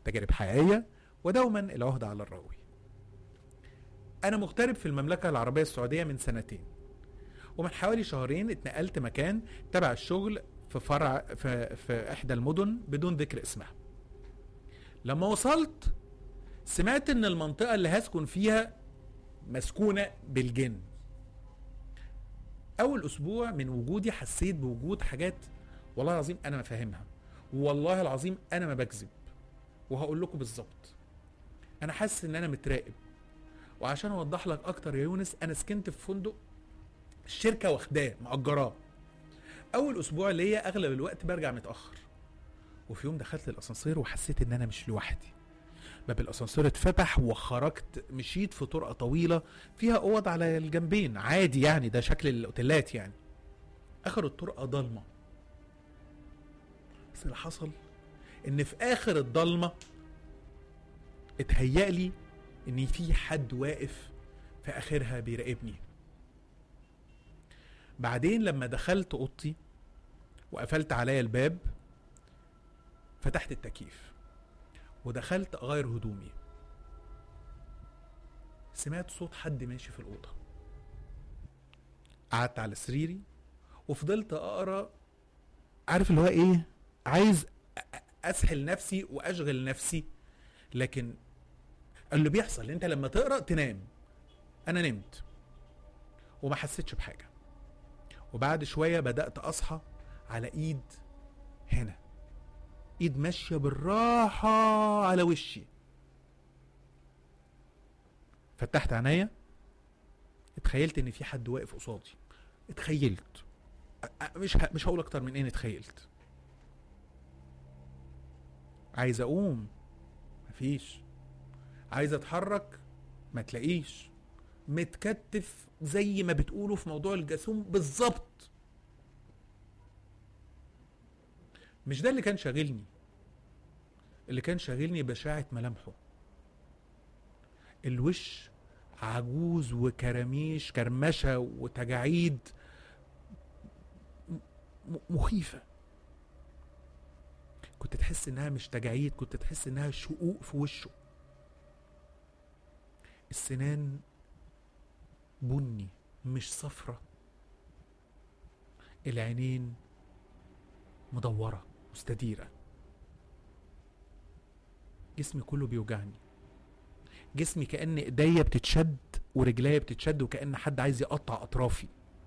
تجارب حقيقيه ودوما العهده على الراوي انا مغترب في المملكه العربيه السعوديه من سنتين ومن حوالي شهرين اتنقلت مكان تبع الشغل في فرع في, في احدى المدن بدون ذكر اسمها لما وصلت سمعت ان المنطقه اللي هسكن فيها مسكونه بالجن اول اسبوع من وجودي حسيت بوجود حاجات والله العظيم انا ما فاهمها والله العظيم انا ما بكذب وهقول لكم بالظبط انا حاسس ان انا متراقب وعشان اوضح لك اكتر يا يونس انا سكنت في فندق الشركه واخداه مأجراه اول اسبوع ليا اغلب الوقت برجع متاخر وفي يوم دخلت الاسانسير وحسيت ان انا مش لوحدي باب الاسانسير اتفتح وخرجت مشيت في طرقه طويله فيها اوض على الجنبين عادي يعني ده شكل الاوتيلات يعني اخر الطرقه ضلمه بس اللي حصل ان في اخر الضلمه اتهيأ لي ان في حد واقف في اخرها بيراقبني بعدين لما دخلت اوضتي وقفلت عليا الباب فتحت التكييف ودخلت اغير هدومي سمعت صوت حد ماشي في الاوضه قعدت على سريري وفضلت اقرا عارف اللي هو ايه عايز أ- اسحل نفسي واشغل نفسي لكن اللي بيحصل انت لما تقرا تنام انا نمت وما حسيتش بحاجه وبعد شويه بدات اصحى على ايد هنا ايد ماشيه بالراحه على وشي فتحت عينيا اتخيلت ان في حد واقف قصادي اتخيلت أ- أ- مش ه... مش هقول اكتر من اني اتخيلت عايز اقوم مفيش عايز اتحرك ما تلاقيش متكتف زي ما بتقولوا في موضوع الجاسوم بالظبط مش ده اللي كان شاغلني اللي كان شاغلني بشاعة ملامحه الوش عجوز وكراميش كرمشة وتجاعيد م- م- مخيفة كنت تحس انها مش تجاعيد كنت تحس انها شقوق في وشه السنان بني مش صفرة العينين مدورة مستديرة جسمي كله بيوجعني جسمي كأن ايديا بتتشد ورجليا بتتشد وكأن حد عايز يقطع أطرافي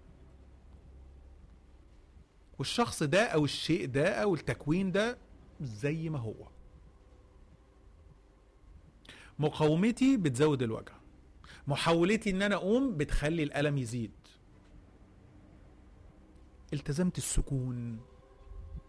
والشخص ده أو الشيء ده أو التكوين ده زي ما هو مقاومتي بتزود الوجع محاولتي ان انا اقوم بتخلي الالم يزيد التزمت السكون